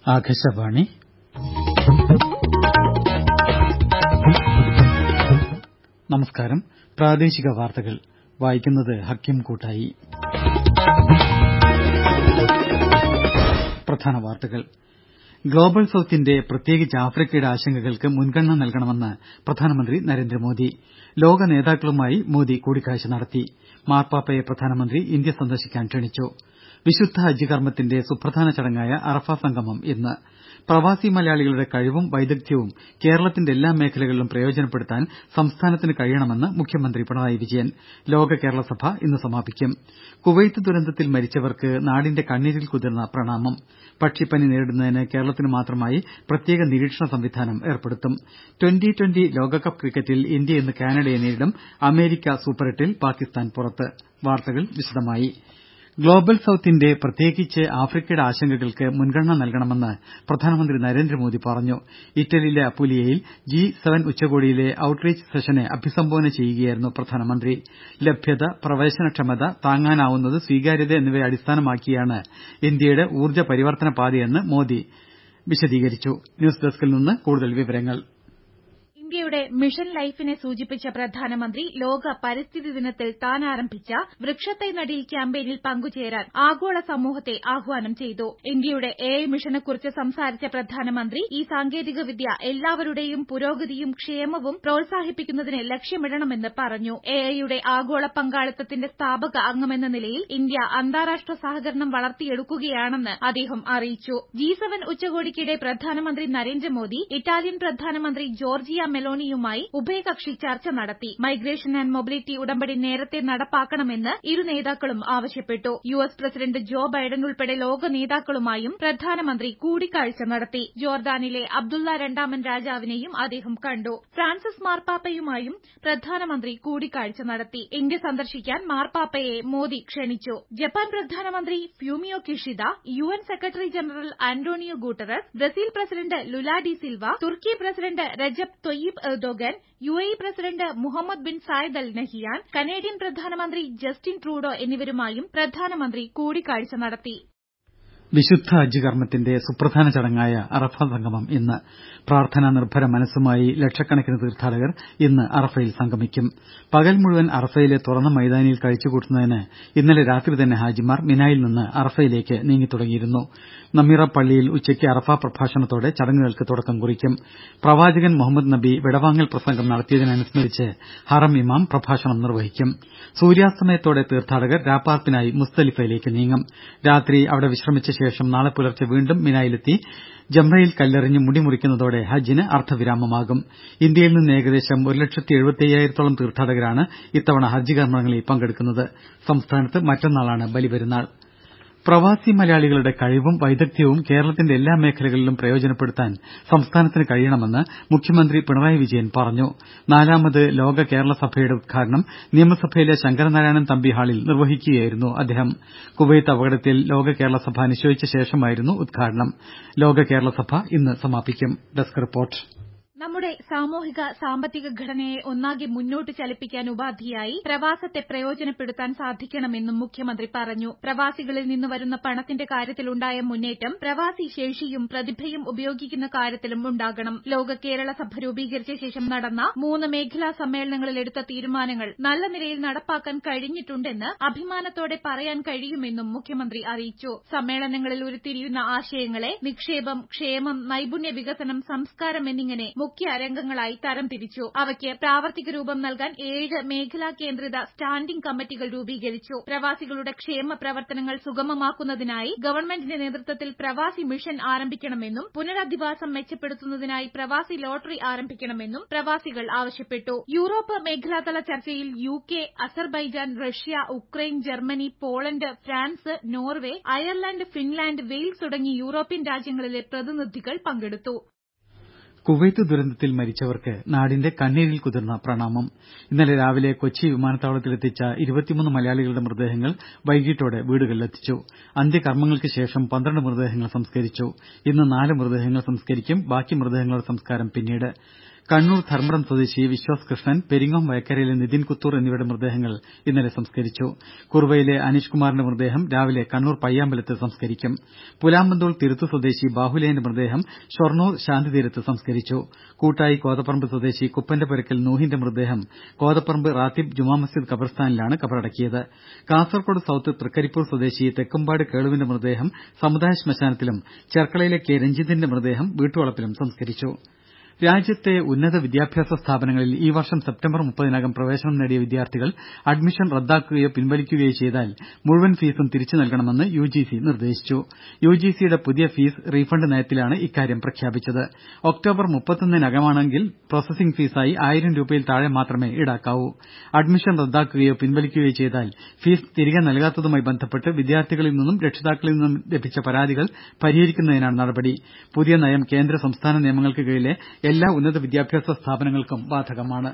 ആകാശവാണി നമസ്കാരം പ്രാദേശിക വാർത്തകൾ വായിക്കുന്നത് ഹക്കീം കൂട്ടായി പ്രധാന വാർത്തകൾ ഗ്ലോബൽ സൌത്തിന്റെ പ്രത്യേകിച്ച് ആഫ്രിക്കയുടെ ആശങ്കകൾക്ക് മുൻഗണന നൽകണമെന്ന് പ്രധാനമന്ത്രി നരേന്ദ്രമോദി ലോക നേതാക്കളുമായി മോദി കൂടിക്കാഴ്ച നടത്തി മാർപ്പാപ്പയെ പ്രധാനമന്ത്രി ഇന്ത്യ സന്ദർശിക്കാൻ ക്ഷണിച്ചു വിശുദ്ധ ഹജ്ജ് കർമ്മത്തിന്റെ സുപ്രധാന ചടങ്ങായ അറഫ സംഗമം ഇന്ന് പ്രവാസി മലയാളികളുടെ കഴിവും വൈദഗ്ധ്യവും കേരളത്തിന്റെ എല്ലാ മേഖലകളിലും പ്രയോജനപ്പെടുത്താൻ സംസ്ഥാനത്തിന് കഴിയണമെന്ന് മുഖ്യമന്ത്രി പിണറായി വിജയൻ ലോക കേരള സഭ ഇന്ന് സമാപിക്കും കുവൈത്ത് ദുരന്തത്തിൽ മരിച്ചവർക്ക് നാടിന്റെ കണ്ണീരിൽ കുതിർന്ന പ്രണാമം പക്ഷിപ്പനി നേരിടുന്നതിന് കേരളത്തിന് മാത്രമായി പ്രത്യേക നിരീക്ഷണ സംവിധാനം ഏർപ്പെടുത്തും ട്വന്റി ട്വന്റി ലോകകപ്പ് ക്രിക്കറ്റിൽ ഇന്ത്യ ഇന്ന് കാനഡയെ നേരിടും അമേരിക്ക സൂപ്പർ എട്ടിൽ പാകിസ്ഥാൻ പുറത്ത് വാർത്തകൾ വിശദമായി ഗ്ലോബൽ സൌത്തിന്റെ പ്രത്യേകിച്ച് ആഫ്രിക്കയുടെ ആശങ്കകൾക്ക് മുൻഗണന നൽകണമെന്ന് പ്രധാനമന്ത്രി നരേന്ദ്രമോദി പറഞ്ഞു ഇറ്റലിയിലെ അപ്പുലിയയിൽ ജി സെവൻ ഉച്ചകോടിയിലെ ഔട്ട്റീച്ച് സെഷനെ അഭിസംബോധന ചെയ്യുകയായിരുന്നു പ്രധാനമന്ത്രി ലഭ്യത പ്രവേശനക്ഷമത താങ്ങാനാവുന്നത് സ്വീകാര്യത എന്നിവയെ അടിസ്ഥാനമാക്കിയാണ് ഇന്ത്യയുടെ ഊർജ്ജ പരിവർത്തന പാതയെന്ന് മോദി വിശദീകരിച്ചു ന്യൂസ് ഡെസ്കിൽ നിന്ന് കൂടുതൽ വിവരങ്ങൾ ഇന്ത്യയുടെ മിഷൻ ലൈഫിനെ സൂചിപ്പിച്ച പ്രധാനമന്ത്രി ലോക പരിസ്ഥിതി ദിനത്തിൽ താൻ ആരംഭിച്ച വൃക്ഷത്തൈ നടീൽ ക്യാമ്പയിനിൽ പങ്കുചേരാൻ ആഗോള സമൂഹത്തെ ആഹ്വാനം ചെയ്തു ഇന്ത്യയുടെ എ ഐ മിഷനെക്കുറിച്ച് സംസാരിച്ച പ്രധാനമന്ത്രി ഈ സാങ്കേതിക വിദ്യ എല്ലാവരുടെയും പുരോഗതിയും ക്ഷേമവും പ്രോത്സാഹിപ്പിക്കുന്നതിന് ലക്ഷ്യമിടണമെന്ന് പറഞ്ഞു എ ഐയുടെ ആഗോള പങ്കാളിത്തത്തിന്റെ സ്ഥാപക അംഗമെന്ന നിലയിൽ ഇന്ത്യ അന്താരാഷ്ട്ര സഹകരണം വളർത്തിയെടുക്കുകയാണെന്ന് അദ്ദേഹം അറിയിച്ചു ജി സെവൻ ഉച്ചകോടിക്കിടെ പ്രധാനമന്ത്രി നരേന്ദ്രമോദി ഇറ്റാലിയൻ പ്രധാനമന്ത്രി ജോർജിയ മെലോണിയുമായി ഉഭയകക്ഷി ചർച്ച നടത്തി മൈഗ്രേഷൻ ആന്റ് മൊബിലിറ്റി ഉടമ്പടി നേരത്തെ നടപ്പാക്കണമെന്ന് ഇരു നേതാക്കളും ആവശ്യപ്പെട്ടു U S president Joe Biden ഉൾപ്പെടെ ലോക നേതാക്കളുമായും പ്രധാനമന്ത്രി കൂടിക്കാഴ്ച നടത്തി ജോർദാനിലെ അബ്ദുള്ള രണ്ടാമൻ രാജാവിനെയും അദ്ദേഹം കണ്ടു ഫ്രാൻസിസ് മാർപ്പാപ്പയുമായും പ്രധാനമന്ത്രി കൂടിക്കാഴ്ച നടത്തി ഇന്ത്യ സന്ദർശിക്കാൻ മാർപ്പാപ്പയെ മോദി ക്ഷണിച്ചു ജപ്പാൻ പ്രധാനമന്ത്രി Fumio Kishida U N secretary general Antonio Guterres Brazil president Lula da Silva തുർക്കി president Recep Tayyip Erdogan U A E president Mohammed bin Zayed al Nahyan Canadian പ്രധാനമന്ത്രി ജസ്റ്റിൻ ട്രൂഡോ എന്നിവരുമായും പ്രധാനമന്ത്രി കൂടിക്കാഴ്ച നടത്തി വിശുദ്ധ ഹജ്ജ് കർമ്മത്തിന്റെ സുപ്രധാന ചടങ്ങായ അറഫ സംഗമം ഇന്ന് പ്രാർത്ഥനാ നിർഭര മനസ്സുമായി ലക്ഷക്കണക്കിന് തീർത്ഥാടകർ ഇന്ന് അറഫയിൽ സംഗമിക്കും പകൽ മുഴുവൻ അറഫയിലെ തുറന്ന മൈതാനിയിൽ കഴിച്ചുകൂട്ടുന്നതിന് ഇന്നലെ രാത്രി തന്നെ ഹാജിമാർ മിനായിൽ നിന്ന് അറഫയിലേക്ക് നീങ്ങിത്തുടങ്ങിയിരുന്നു നമീറ പള്ളിയിൽ ഉച്ചയ്ക്ക് അറഫ പ്രഭാഷണത്തോടെ ചടങ്ങുകൾക്ക് തുടക്കം കുറിക്കും പ്രവാചകൻ മുഹമ്മദ് നബി വിടവാങ്ങൽ പ്രസംഗം നടത്തിയതിനനുസ്മരിച്ച് ഹറം ഇമാം പ്രഭാഷണം നിർവഹിക്കും സൂര്യാസ്തമയത്തോടെ തീർത്ഥാടകർ രാപ്പാർപ്പിനായി മുസ്ദലിഫയിലേക്ക് നീങ്ങും രാത്രി അവിടെ വിശ്രമിച്ച ശേഷം നാളെ പുലർച്ചെ വീണ്ടും മിനായിലെത്തി ജംറയിൽ കല്ലെറിഞ്ഞ് മുടി മുറിക്കുന്നതോടെ ഹജ്ജിന് അർദ്ധവിരാമമാകും ഇന്ത്യയിൽ നിന്ന് ഏകദേശം ഒരു ലക്ഷത്തി എഴുപത്തയ്യായിരത്തോളം തീർത്ഥാടകരാണ് ഇത്തവണ ഹജ്ജ് കർമ്മങ്ങളിൽ പങ്കെടുക്കുന്നത് സംസ്ഥാനത്ത് മറ്റന്നാളാണ് ബലിപെരുന്നാൾ പ്രവാസി മലയാളികളുടെ കഴിവും വൈദഗ്ധ്യവും കേരളത്തിന്റെ എല്ലാ മേഖലകളിലും പ്രയോജനപ്പെടുത്താൻ സംസ്ഥാനത്തിന് കഴിയണമെന്ന് മുഖ്യമന്ത്രി പിണറായി വിജയൻ പറഞ്ഞു നാലാമത് ലോക കേരള സഭയുടെ ഉദ്ഘാടനം നിയമസഭയിലെ ശങ്കരനാരായണൻ തമ്പി ഹാളിൽ നിർവഹിക്കുകയായിരുന്നു അദ്ദേഹം കുവൈത്ത് അപകടത്തിൽ ലോക കേരള സഭ അനുശോചിച്ച ശേഷമായിരുന്നു ഉദ്ഘാടനം ലോക കേരള സഭ ഇന്ന് സമാപിക്കും ഡെസ്ക് റിപ്പോർട്ട് നമ്മുടെ സാമൂഹിക സാമ്പത്തിക ഘടനയെ ഒന്നാകെ മുന്നോട്ട് ചലിപ്പിക്കാൻ ഉപാധിയായി പ്രവാസത്തെ പ്രയോജനപ്പെടുത്താൻ സാധിക്കണമെന്നും മുഖ്യമന്ത്രി പറഞ്ഞു പ്രവാസികളിൽ നിന്ന് വരുന്ന പണത്തിന്റെ കാര്യത്തിലുണ്ടായ മുന്നേറ്റം പ്രവാസി ശേഷിയും പ്രതിഭയും ഉപയോഗിക്കുന്ന കാര്യത്തിലും ഉണ്ടാകണം ലോക കേരള സഭ രൂപീകരിച്ച ശേഷം നടന്ന മൂന്ന് മേഖലാ സമ്മേളനങ്ങളിൽ എടുത്ത തീരുമാനങ്ങൾ നല്ല നിലയിൽ നടപ്പാക്കാൻ കഴിഞ്ഞിട്ടുണ്ടെന്ന് അഭിമാനത്തോടെ പറയാൻ കഴിയുമെന്നും മുഖ്യമന്ത്രി അറിയിച്ചു സമ്മേളനങ്ങളിൽ ഉരുത്തിരിയുന്ന ആശയങ്ങളെ നിക്ഷേപം ക്ഷേമം നൈപുണ്യ വികസനം സംസ്കാരം എന്നിങ്ങനെ മുഖ്യ രംഗങ്ങളായി തരംതിരിച്ചു അവയ്ക്ക് പ്രാവർത്തിക രൂപം നൽകാൻ ഏഴ് മേഖലാ കേന്ദ്രിത സ്റ്റാൻഡിംഗ് കമ്മിറ്റികൾ രൂപീകരിച്ചു പ്രവാസികളുടെ ക്ഷേമ പ്രവർത്തനങ്ങൾ സുഗമമാക്കുന്നതിനായി ഗവൺമെന്റിന്റെ നേതൃത്വത്തിൽ പ്രവാസി മിഷൻ ആരംഭിക്കണമെന്നും പുനരധിവാസം മെച്ചപ്പെടുത്തുന്നതിനായി പ്രവാസി ലോട്ടറി ആരംഭിക്കണമെന്നും പ്രവാസികൾ ആവശ്യപ്പെട്ടു യൂറോപ്പ് മേഖലാതല ചർച്ചയിൽ U K Azerbaijan Russia Ukraine Germany Poland France Norway Ireland Finland Wales തുടങ്ങി യൂറോപ്യൻ രാജ്യങ്ങളിലെ പ്രതിനിധികൾ പങ്കെടുത്തു കുവൈത്ത് ദുരന്തത്തിൽ മരിച്ചവർക്ക് നാടിന്റെ കണ്ണീരിൽ കുതിർന്ന പ്രണാമം ഇന്നലെ രാവിലെ കൊച്ചി വിമാനത്താവളത്തിലെത്തിച്ച ഇരുപത്തിമൂന്ന് മലയാളികളുടെ മൃതദേഹങ്ങൾ വൈകീട്ടോടെ വീടുകളിലെത്തിച്ചു അന്ത്യകർമ്മങ്ങൾക്ക് ശേഷം പന്ത്രണ്ട് മൃതദേഹങ്ങൾ സംസ്കരിച്ചു ഇന്ന് നാല് മൃതദേഹങ്ങൾ സംസ്കരിക്കും ബാക്കി മൃതദേഹങ്ങളുടെ സംസ്കാരം പിന്നീട് കണ്ണൂർ ധർമ്മടം സ്വദേശി വിശ്വാസ് കൃഷ്ണൻ പെരിങ്ങോം വയക്കരയിലെ നിതിൻ കുത്തൂർ എന്നിവരുടെ മൃതദേഹങ്ങൾ ഇന്നലെ സംസ്കരിച്ചു കുറുവയിലെ അനീഷ് കുമാറിന്റെ മൃതദേഹം രാവിലെ കണ്ണൂർ പയ്യാമ്പലത്ത് സംസ്കരിക്കും പുലാമന്തോൾ തിരുത്തു സ്വദേശി ബാഹുലേയന്റെ മൃതദേഹം ഷൊർണൂർ ശാന്തിതീരത്ത് സംസ്കരിച്ചു കൂട്ടായി കോതപ്പറമ്പ് സ്വദേശി കുപ്പന്റെ പുരക്കൽ നൂഹിന്റെ മൃതദേഹം കോതപ്പറമ്പ് റാത്തീബ് ജുമാ മസ്ജിദ് ഖബർസ്ഥാനിലാണ് കബറടക്കിയത് കാസർകോട് സൌത്ത് തൃക്കരിപ്പൂർ സ്വദേശി തെക്കുംപാട് കേളുവിന്റെ മൃതദേഹം സമുദായ ശ്മശാനത്തിലും ചെർക്കളയിലെ കെ രഞ്ജിത്തിന്റെ മൃതദേഹം വീട്ടുവളപ്പിലും സംസ്കരിച്ചു രാജ്യത്തെ ഉന്നത വിദ്യാഭ്യാസ സ്ഥാപനങ്ങളിൽ ഈ വർഷം സെപ്റ്റംബർ മുപ്പതിനകം പ്രവേശനം നേടിയ വിദ്യാർത്ഥികൾ അഡ്മിഷൻ റദ്ദാക്കുകയോ പിൻവലിക്കുകയോ ചെയ്താൽ മുഴുവൻ ഫീസും തിരിച്ചു നൽകണമെന്ന് യുജിസി നിർദ്ദേശിച്ചു യുജിസിയുടെ പുതിയ ഫീസ് റീഫണ്ട് നയത്തിലാണ് ഇക്കാര്യം പ്രഖ്യാപിച്ചത് ഒക്ടോബർ മുപ്പത്തൊന്നിനകമാണെങ്കിൽ പ്രോസസിംഗ് ഫീസായി ആയിരം രൂപയിൽ താഴെ മാത്രമേ ഈടാക്കാവൂ അഡ്മിഷൻ റദ്ദാക്കുകയോ പിൻവലിക്കുകയോ ചെയ്താൽ ഫീസ് തിരികെ നൽകാത്തതുമായി ബന്ധപ്പെട്ട് വിദ്യാർത്ഥികളിൽ നിന്നും രക്ഷിതാക്കളിൽ നിന്നും ലഭിച്ച പരാതികൾ പരിഹരിക്കുന്നതിനാണ് നടപടി പുതിയ നയം കേന്ദ്ര സംസ്ഥാന നിയമങ്ങൾക്ക് കീഴിലെ എല്ലാ ഉന്നത വിദ്യാഭ്യാസ സ്ഥാപനങ്ങൾക്കും ബാധകമാണ്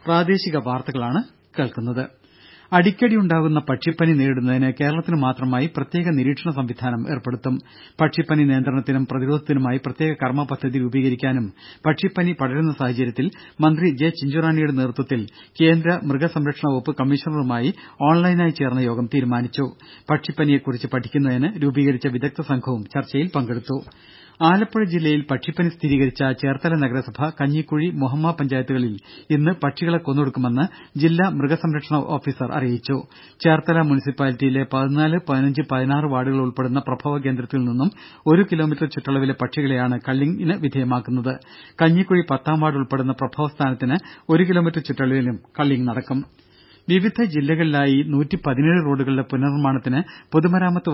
അടിക്കടി ഉണ്ടാകുന്ന പക്ഷിപ്പനി നേരിടുന്നതിന് കേരളത്തിന് മാത്രമായി പ്രത്യേക നിരീക്ഷണ സംവിധാനം ഏർപ്പെടുത്തും പക്ഷിപ്പനി നിയന്ത്രണത്തിനും പ്രതിരോധത്തിനുമായി പ്രത്യേക കർമ്മ പദ്ധതി രൂപീകരിക്കാനും പക്ഷിപ്പനി പടരുന്ന സാഹചര്യത്തിൽ മന്ത്രി ജെ ചിഞ്ചുറാണിയുടെ നേതൃത്വത്തിൽ കേന്ദ്ര മൃഗസംരക്ഷണ വകുപ്പ് കമ്മീഷണറുമായി ഓൺലൈനായി ചേർന്ന യോഗം തീരുമാനിച്ചു പക്ഷിപ്പനിയെക്കുറിച്ച് പഠിക്കുന്നതിന് രൂപീകരിച്ച വിദഗ്ധ സംഘവും ചർച്ചയിൽ പങ്കെടുത്തു ആലപ്പുഴ ജില്ലയിൽ പക്ഷിപ്പനി സ്ഥിരീകരിച്ച ചേർത്തല നഗരസഭ കഞ്ഞിക്കുഴി മൊഹമ്മ പഞ്ചായത്തുകളിൽ ഇന്ന് പക്ഷികളെ കൊന്നൊടുക്കുമെന്ന് ജില്ലാ മൃഗസംരക്ഷണ ഓഫീസർ അറിയിച്ചു ചേർത്തല മുനിസിപ്പാലിറ്റിയിലെ പതിനാല് പതിനഞ്ച് പതിനാറ് വാർഡുകൾ ഉൾപ്പെടുന്ന പ്രഭവ കേന്ദ്രത്തിൽ നിന്നും ഒരു കിലോമീറ്റർ ചുറ്റളവിലെ പക്ഷികളെയാണ് കള്ളിങ്ങിന് വിധേയമാക്കുന്നത് കഞ്ഞിക്കുഴി പത്താം വാർഡ് ഉൾപ്പെടുന്ന പ്രഭവ സ്ഥാനത്തിന് ഒരു കിലോമീറ്റർ ചുറ്റളവിലും കള്ളിങ് നടക്കും വിവിധ ജില്ലകളിലായി റോഡുകളുടെ പുനർനിർമ്മാണത്തിന് പൊതുമരാമത്ത്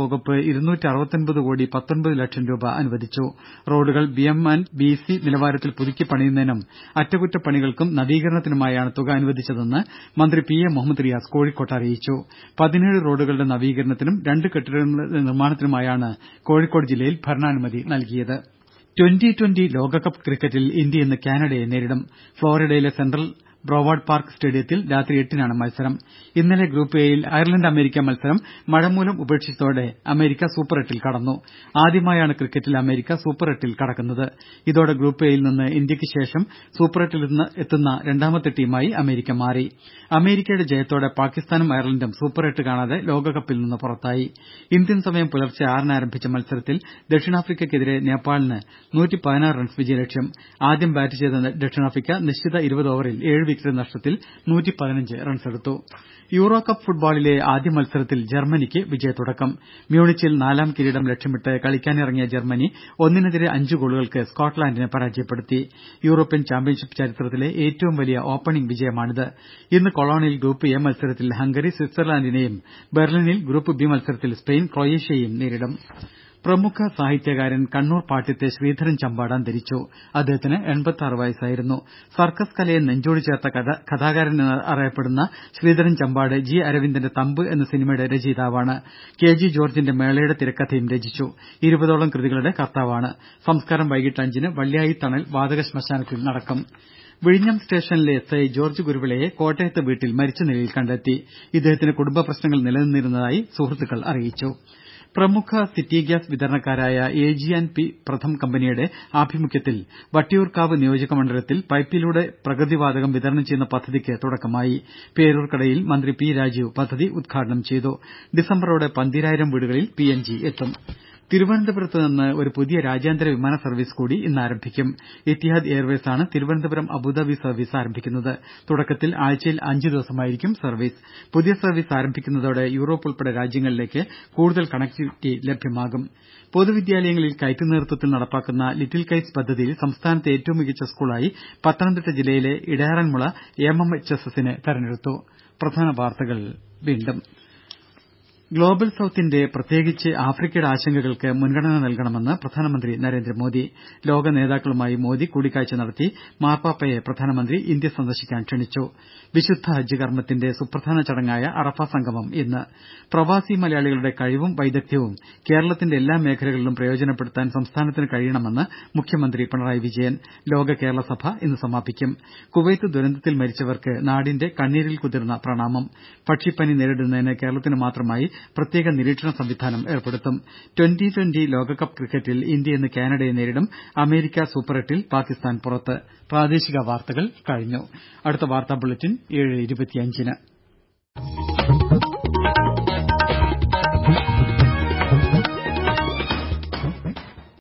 വകുപ്പ് കോടി ലക്ഷം രൂപ അനുവദിച്ചു റോഡുകൾ B M and B C നിലവാരത്തിൽ പുതുക്കി പണിയുന്നതിനും അറ്റകുറ്റപ്പണികൾക്കും നവീകരണത്തിനുമായാണ് തുക അനുവദിച്ചതെന്ന് മന്ത്രി പി എ മുഹമ്മദ് റിയാസ് കോഴിക്കോട്ട് അറിയിച്ചു പതിനേഴ് റോഡുകളുടെ നവീകരണത്തിനും രണ്ട് കെട്ടിടങ്ങളുടെ നിർമ്മാണത്തിനുമായാണ് കോഴിക്കോട് ജില്ലയിൽ ഭരണാനുമതി നൽകിയത് ട്വന്റി ട്വന്റി ലോകകപ്പ് ക്രിക്കറ്റിൽ ഇന്ത്യ ഇന്ന് കാനഡയെ നേരിടും ഫ്ളോറിഡയിലെ സെൻട്രൽ ബ്രോവാർഡ് പാർക്ക് സ്റ്റേഡിയത്തിൽ രാത്രി എട്ടിനാണ് മത്സരം ഇന്നലെ ഗ്രൂപ്പ് എയിൽ അയർലന്റ് അമേരിക്ക മത്സരം മഴമൂലം ഉപേക്ഷിച്ചതോടെ അമേരിക്ക സൂപ്പർ എട്ടിൽ കടന്നു ആദ്യമായാണ് ക്രിക്കറ്റിൽ അമേരിക്ക സൂപ്പർ എട്ടിൽ കടക്കുന്നത് ഇതോടെ ഗ്രൂപ്പ് എയിൽ നിന്ന് ഇന്ത്യക്ക് ശേഷം സൂപ്പർ എട്ടിൽ എത്തുന്ന രണ്ടാമത്തെ ടീമായി അമേരിക്ക മാറി അമേരിക്കയുടെ ജയത്തോടെ പാകിസ്ഥാനും അയർലന്റും സൂപ്പർ എട്ട് കാണാതെ ലോകകപ്പിൽ നിന്ന് പുറത്തായി ഇന്ത്യൻ സമയം പുലർച്ചെ ആറിന് ആരംഭിച്ച മത്സരത്തിൽ ദക്ഷിണാഫ്രിക്കയ്ക്കെതിരെ നേപ്പാളിന് റൺസ് വിജയലക്ഷ്യം ആദ്യം ബാറ്റ് ചെയ്ത ദക്ഷിണാഫ്രിക്ക നിശ്ചിത ഇരുപത് ഓവറിൽ ഏഴ് വിക്കറ്റ് നഷ്ടത്തിൽ റൺസെടുത്തു യൂറോ കപ്പ് ഫുട്ബോളിലെ ആദ്യ മത്സരത്തിൽ ജർമ്മനിക്ക് വിജയത്തുടക്കം മ്യൂണിച്ചിൽ നാലാം കിരീടം ലക്ഷ്യമിട്ട് കളിക്കാനിറങ്ങിയ ജർമ്മനി ഒന്നിനെതിരെ അഞ്ച് ഗോളുകൾക്ക് സ്കോട്ട്ലാന്റിനെ പരാജയപ്പെടുത്തി യൂറോപ്യൻ ചാമ്പ്യൻഷിപ്പ് ചരിത്രത്തിലെ ഏറ്റവും വലിയ ഓപ്പണിംഗ് വിജയമാണിത് ഇന്ന് കൊളോണിൽ ഗ്രൂപ്പ് എ മത്സരത്തിൽ ഹംഗറി സ്വിറ്റ്സർലന്റിനെയും ബെർലിനിൽ ഗ്രൂപ്പ് ബി മത്സരത്തിൽ സ്പെയിൻ ക്രൊയേഷ്യയെയും നേരിടും പ്രമുഖ സാഹിത്യകാരൻ കണ്ണൂർ പാട്യത്തെ ശ്രീധരൻ ചമ്പാട് അന്തരിച്ചു അദ്ദേഹത്തിന് വയസ്സായിരുന്നു സർക്കസ് കലയെ നെഞ്ചോട് ചേർത്ത കഥാകാരനെന്നറിയപ്പെടുന്ന ശ്രീധരൻ ചമ്പാട് ജി അരവിന്ദന്റെ തമ്പ് എന്ന സിനിമയുടെ രചയിതാവാണ് കെ ജി ജോർജിന്റെ മേളയുടെ തിരക്കഥയും രചിച്ചു ഇരുപതോളം കൃതികളുടെ കർത്താവാണ് സംസ്കാരം വൈകിട്ട് അഞ്ചിന് വള്ളിയായി തണൽ വാതക ശ്മശാനത്തിൽ നടക്കും വിഴിഞ്ഞം സ്റ്റേഷനിലെ എസ് ഐ ജോർജ് കുരുവിളയെ കോട്ടയത്തെ വീട്ടിൽ മരിച്ച നിലയിൽ കണ്ടെത്തി ഇദ്ദേഹത്തിന് കുടുംബ പ്രശ്നങ്ങൾ നിലനിന്നിരുന്നതായി സുഹൃത്തുക്കൾ അറിയിച്ചു പ്രമുഖ സിറ്റി ഗ്യാസ് വിതരണക്കാരായ A G and P Pratham കമ്പനിയുടെ ആഭിമുഖ്യത്തിൽ വട്ടിയൂർക്കാവ് നിയോജക മണ്ഡലത്തിൽ പൈപ്പിലൂടെ പ്രകൃതിവാതകം വിതരണം ചെയ്യുന്ന പദ്ധതിക്ക് തുടക്കമായി പേരൂർക്കടയിൽ മന്ത്രി പി രാജീവ് പദ്ധതി ഉദ്ഘാടനം ചെയ്തു ഡിസംബറോടെ പന്തീരായിരം വീടുകളിൽ പി എൻ ജി എത്തും തിരുവനന്തപുരത്ത് നിന്ന് ഒരു പുതിയ രാജ്യാന്തര വിമാന സർവീസ് കൂടി ഇന്ന് ആരംഭിക്കും ഇത്തിഹാദ് എയർവേസാണ് തിരുവനന്തപുരം അബുദാബി സർവീസ് ആരംഭിക്കുന്നത് തുടക്കത്തിൽ ആഴ്ചയിൽ അഞ്ച് ദിവസമായിരിക്കും സർവീസ് പുതിയ സർവീസ് ആരംഭിക്കുന്നതോടെ യൂറോപ്പ് ഉൾപ്പെടെ രാജ്യങ്ങളിലേക്ക് കൂടുതൽ കണക്ടിവിറ്റി ലഭ്യമാകും പൊതുവിദ്യാലയങ്ങളിൽ കൈറ്റ് നേതൃത്വത്തിൽ നടപ്പാക്കുന്ന ലിറ്റിൽ കൈറ്റ്സ് പദ്ധതിയിൽ സംസ്ഥാനത്തെ ഏറ്റവും മികച്ച സ്കൂളായി പത്തനംതിട്ട ജില്ലയിലെ Edayaranmula M M H S എസിനെ തെരഞ്ഞെടുത്തു പ്രധാന വാർത്തകൾ വീണ്ടും ഗ്ലോബൽ സൌത്തിന്റെ പ്രത്യേകിച്ച് ആഫ്രിക്കയുടെ ആശങ്കകൾക്ക് മുൻഗണന നൽകണമെന്ന് പ്രധാനമന്ത്രി നരേന്ദ്രമോദി ലോക നേതാക്കളുമായി മോദി കൂടിക്കാഴ്ച നടത്തി മാർപ്പാപ്പയെ പ്രധാനമന്ത്രി ഇന്ത്യ സന്ദർശിക്കാൻ ക്ഷണിച്ചു വിശുദ്ധ ഹജ്ജ് കർമ്മത്തിന്റെ സുപ്രധാന ചടങ്ങായ അറഫ സംഗമം ഇന്ന് പ്രവാസി മലയാളികളുടെ കഴിവും വൈദഗ്ധ്യവും കേരളത്തിന്റെ എല്ലാ മേഖലകളിലും പ്രയോജനപ്പെടുത്താൻ സംസ്ഥാനത്തിന് കഴിയണമെന്ന് മുഖ്യമന്ത്രി പിണറായി വിജയൻ ലോക കേരള സഭ ഇന്ന് സമാപിക്കും കുവൈത്ത് ദുരന്തത്തിൽ മരിച്ചവർക്ക് നാടിന്റെ കണ്ണീരിൽ കുതിർന്ന പ്രണാമം പക്ഷിപ്പനി നേരിടുന്നതിന് കേരളത്തിന് മാത്രമായി പ്രത്യേക നിരീക്ഷണ സംവിധാനം ഏർപ്പെടുത്തും ട്വന്റി ട്വന്റി ലോകകപ്പ് ക്രിക്കറ്റിൽ ഇന്ത്യ ഇന്ന് കാനഡയെ നേരിടും അമേരിക്ക സൂപ്പർ എട്ടിൽ പാകിസ്ഥാൻ പുറത്ത് പ്രാദേശിക വാർത്തകൾ കഴിഞ്ഞു അടുത്ത വാർത്താ ബുള്ളറ്റിൻ ഏഴ് ഇരുപത്തിയഞ്ചിന്